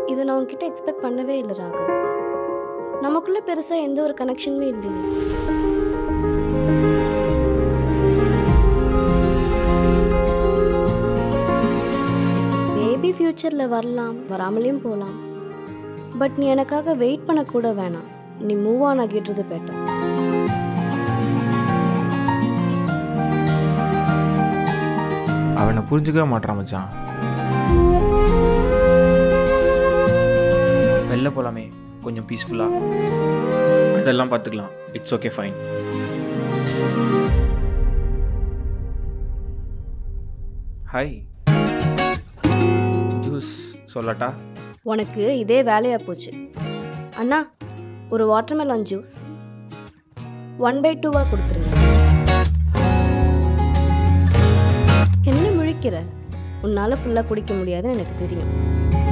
இதை நான் உன்கிட்ட எக்ஸ்பெக்ட் பண்ணவே இல்லை ராகவ் நமக்குள்ள பெருசாக எந்த ஒரு கனெக்ஷனுமே இல்லையே மேபி ஃப்யூச்சரில் வரலாம் வராமலேயும் போகலாம் பட் நீ எனக்காக வெயிட் பண்ணக்கூட வேணாம் நீ மூவ் ஆன் ஆகிடுறது பெட்டர் அவனை புரிஞ்சுக்கவே மாட்டான் மச்சான் வெளில போகலாமே கொஞ்சம் பீஸ்ஃபுல்லாக அதெல்லாம் பார்த்துக்கலாம் it's okay fine hi juice சொல்லட்டா உனக்கு இதே வேலையாக போச்சு அண்ணா ஒரு வாட்டர்மெலன் ஜூஸ் ஒன் பை டூவாக கொடுத்துருங்க என்ன முழிக்கிற உன்னால் ஃபுல்லாக குடிக்க முடியாதுன்னு எனக்கு தெரியும்